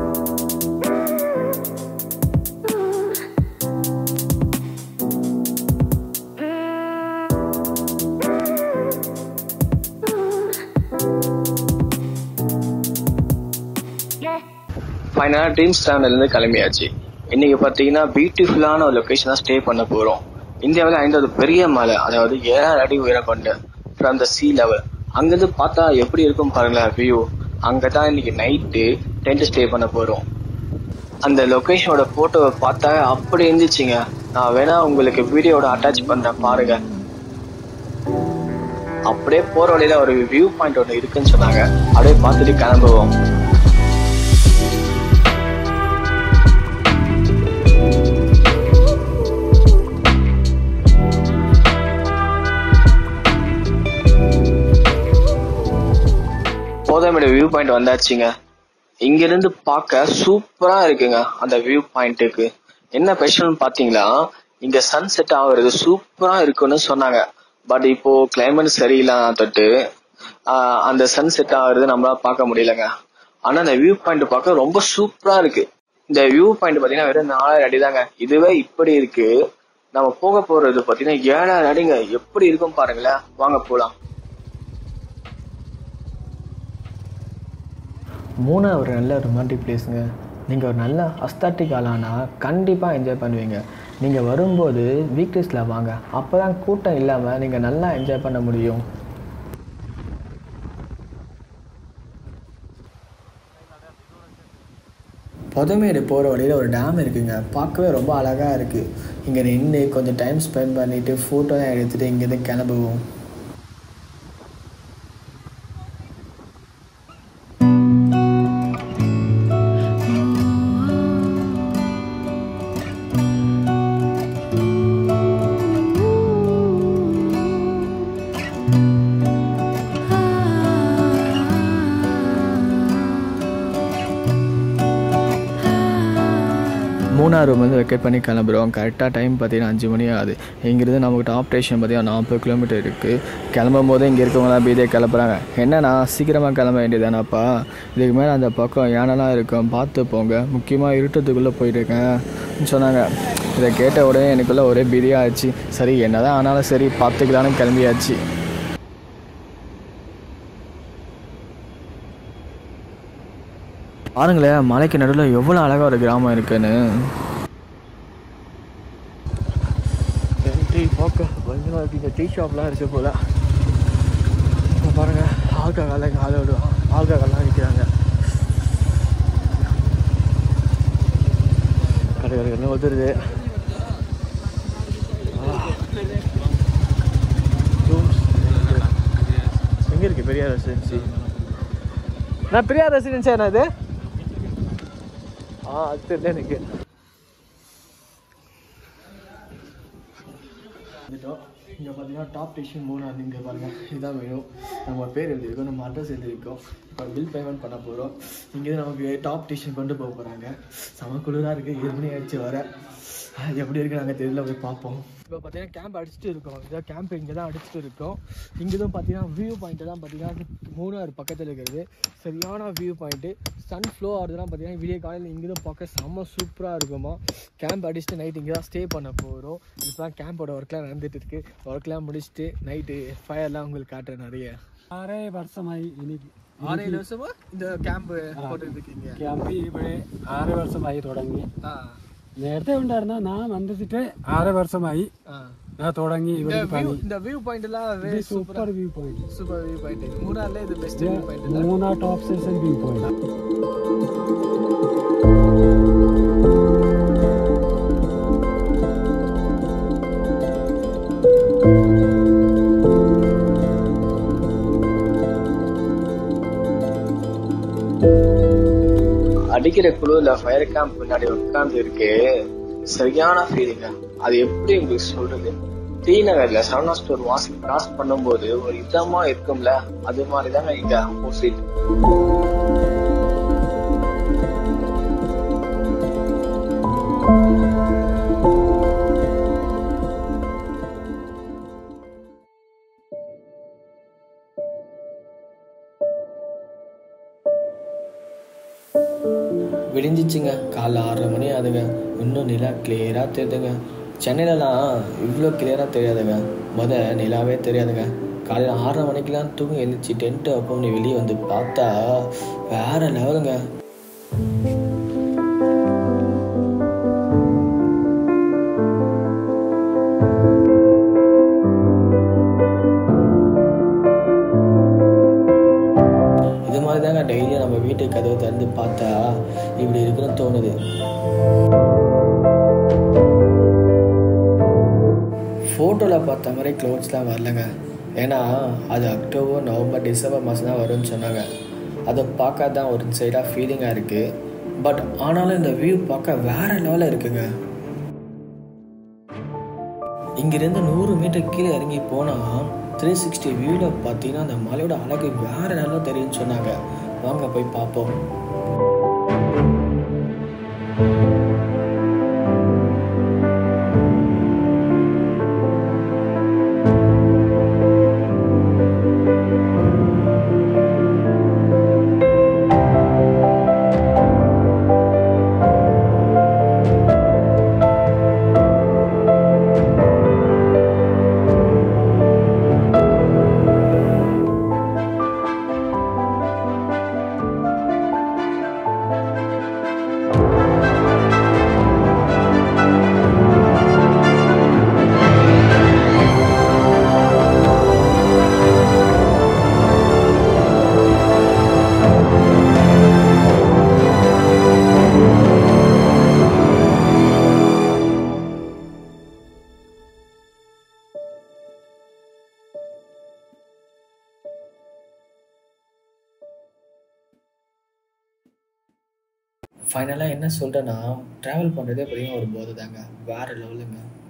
ஃபைனலாக ட்ரீம்ஸ் இருந்து கிளம்பியாச்சு இன்னைக்கு பார்த்தீங்கன்னா பியூட்டிஃபுல்லான ஒரு லொக்கேஷன் தான் ஸ்டே பண்ண போகிறோம் இந்தியாவில் ஐந்தாவது பெரிய மலை அதாவது ஏழாயிரம் அடி உயரம் கொண்ட ஃப்ரம் த சி லெவல் அங்கேருந்து பார்த்தா எப்படி இருக்கும் பாருங்களேன் வியூ அங்கே தான் இன்னைக்கு நைட்டு டென்ட் ஸ்டே பண்ண போகிறோம் அந்த லொக்கேஷனோட ஃபோட்டோவை பார்த்தா அப்படி இருந்துச்சுங்க நான் வேணா உங்களுக்கு வீடியோட அட்டாச் பண்ணுறேன் பாருங்க அப்படியே போற வழியில ஒரு வியூ பாயிண்ட் ஒன்று இருக்குன்னு சொன்னாங்க அப்படியே பார்த்துட்டு கிளம்புவோம் போதாமோட வியூ பாயிண்ட் வந்தாச்சுங்க இங்க இருந்து பார்க்க சூப்பரா இருக்குங்க அந்த வியூ பாயிண்ட்டுக்கு என்ன ஸ்பெஷல்னு பாத்தீங்களா இங்க சன் செட் ஆகுறது சூப்பரா இருக்குன்னு சொன்னாங்க பட் இப்போ கிளைமேட் சரியில்லாம தொட்டு ஆஹ் அந்த சன் செட் ஆகுறது நம்மளால பார்க்க முடியலங்க ஆனா அந்த வியூ பாயிண்ட் பார்க்க ரொம்ப சூப்பரா இருக்கு இந்த வியூ பாயிண்ட் பாத்தீங்கன்னா வெறும் நாலாயிரம் அடி தாங்க இதுவே இப்படி இருக்கு நம்ம போக போறது பாத்தீங்கன்னா ஏழாயிரம் அடிங்க எப்படி இருக்கும் பாருங்களேன் வாங்க போலாம் மூணாவது ஒரு நல்ல ரொமான்டிக் பிளேஸுங்க நீங்கள் ஒரு நல்ல அஸ்தாட்டிக் ஆளானா கண்டிப்பாக என்ஜாய் பண்ணுவீங்க நீங்கள் வரும்போது வீக்டேஸில் வாங்க அப்போ தான் கூட்டம் இல்லாமல் நீங்கள் நல்லா என்ஜாய் பண்ண முடியும் பொதமேடு போகிற வழியில் ஒரு டேம் இருக்குங்க பார்க்கவே ரொம்ப அழகாக இருக்குது இங்கே நின்று கொஞ்சம் டைம் ஸ்பெண்ட் பண்ணிவிட்டு ஃபோட்டோலாம் எடுத்துகிட்டு இங்கேருந்து கிளம்புவோம் மூணாறு வந்து வெக்கேட் பண்ணி கிளம்புறோம் கரெக்டாக டைம் பார்த்தீங்கன்னா அஞ்சு மணி ஆகுது இங்கேருந்து நமக்கு டாப் ஸ்டேஷன் பார்த்தீங்கன்னா நாற்பது கிலோமீட்டர் இருக்குது கிளம்பும் போது இங்கே இருக்கவங்களாம் பீதே கிளம்புறாங்க என்னண்ணா சீக்கிரமாக கிளம்ப வேண்டியதானாப்பா இதுக்கு மேலே அந்த பக்கம் யானெல்லாம் இருக்கும் பார்த்து போங்க முக்கியமாக இருட்டத்துக்குள்ளே போயிட்டுருக்கேன் சொன்னாங்க இதை கேட்ட உடனே எனக்குள்ளே ஒரே பீதியாக ஆச்சு சரி என்னதான் ஆனாலும் சரி பார்த்துக்கலான்னு கிளம்பியாச்சு பாருங்களேன் மலைக்கு நடுவில் எவ்வளோ அழகாக ஒரு கிராமம் இருக்குன்னு டீ பார்க்க பயங்கரமாக இருக்குங்க டீ ஷாப்லாம் இருக்கு போல இங்க பாருங்க ஆல்கஹாலில் காலை விடுவோம் ஆல்கஹால்லாம் விற்கிறாங்க கடை கடை ஒதுருது எங்கே இருக்கு பெரியார் ரெசிடென்சி நான் பெரியார் ரெசிடென்சி என்ன இது ஆ அது தெரியல எனக்கு வந்துட்டோம் இங்கே பார்த்தீங்கன்னா டாப் ஸ்டேஷன் மூணாவது இங்கே பாருங்கள் இதுதான் வேணும் நம்ம பேர் எழுதியிருக்கோம் நம்ம அட்ரஸ் எழுதியிருக்கோம் இப்போ பில் பேமெண்ட் பண்ண போகிறோம் இங்கேருந்து நமக்கு டாப் ஸ்டேஷன் கொண்டு போக போகிறாங்க செம குளிராக இருக்குது ஏழு மணி ஆயிடுச்சு வர எப்படி இருக்கு நாங்கள் தெரியல போய் பார்ப்போம் இப்போ பார்த்தீங்கன்னா கேம்ப் அடிச்சுட்டு இருக்கோம் இதான் கேம்ப் இங்கே தான் அடிச்சுட்டு இருக்கோம் இங்கே தான் பார்த்தீங்கன்னா வியூ பாயிண்ட்டு தான் பார்த்தீங்கன்னா மூணாறு பக்கத்தில் இருக்கிறது சரியான வியூ பாயிண்ட்டு சன் ஃப்ளோ ஆகுதுலாம் பார்த்தீங்கன்னா விடிய காலையில் இங்கே தான் பார்க்க செம்ம சூப்பராக இருக்குமா கேம்ப் அடிச்சுட்டு நைட் இங்கே தான் ஸ்டே பண்ண போகிறோம் இப்போ கேம்போட ஒர்க்லாம் நடந்துட்டு இருக்கு ஒர்க்லாம் முடிச்சுட்டு நைட்டு ஃபயர்லாம் உங்களுக்கு காட்டுறேன் நிறைய ആറേ വർഷമായി എനിക്ക് ஆறு ஏழு வருஷமா இந்த கேம்ப் போட்டுட்டு இருக்கீங்க ക്യാമ്പ് ഇവിടെ ആറ് വർഷമായി തുടങ്ങി ஆ നേരത്തെ ഉണ്ടായിരുന്ന ഞാൻ വന്നിട്ട് ആറ് വർഷമായി ஆ ഞാൻ തുടങ്ങി இந்த ഇവിടെ வியூ இந்த வியூ பாயிண்ட் எல்லாம் ഇത് super view point super view point மூணாறுல இது best view point Munnar top station view point அடிக்கிற குழுல ஃபயர் கேம்ப் முன்னாடி உட்கார்ந்து இருக்கு சரியான ஃபீலிங்க அது எப்படி உங்களுக்கு சொல்றது டி நகர்ல சரவணா ஸ்டோர் வாசி கிராஸ் பண்ணும்போது ஒரு இதமா இருக்கும்ல அது மாதிரி தாங்க இங்க ஆப்போசிட் விடிஞ்சிச்சுங்க காலைல ஆறரை மணி ஆகுதுங்க இன்னும் நிலா கிளியராக தெரியுதுங்க சென்னையிலலாம் இவ்வளோ கிளியராக தெரியாதுங்க முத நிலாவே தெரியாதுங்க காலையில் ஆறரை மணிக்கெலாம் தூங்கி எழுந்திரிச்சு டென்ட்டு அப்போ வெளியே வந்து பார்த்தா வேற லெவலுங்க இது மாதிரி தாங்க டெய்லியும் நம்ம வீட்டு கதவை திறந்து பார்த்தா இப்படி இருக்குன்னு தோணுது ஃபோட்டோவில் பார்த்த மாதிரி க்ளோத்ஸ்லாம் வரலங்க ஏன்னா அது அக்டோபர் நவம்பர் டிசம்பர் மாதம் தான் வரும்னு சொன்னாங்க அதை பார்க்க தான் ஒரு சைடாக ஃபீலிங்காக இருக்குது பட் ஆனாலும் இந்த வியூ பார்க்க வேற லெவலில் இருக்குங்க இங்கிருந்து நூறு மீட்டர் கீழே இறங்கி போனால் த்ரீ சிக்ஸ்டி வியூவில் பார்த்தீங்கன்னா அந்த மலையோட அழகு வேற நல்லா தெரியும்னு சொன்னாங்க வாங்க போய் பார்ப்போம் ஃபைனலாக என்ன சொல்கிறேன்னா ட்ராவல் பண்ணுறதே பார்த்தீங்கன்னா ஒரு போதை தாங்க வேறு லெவலுங்க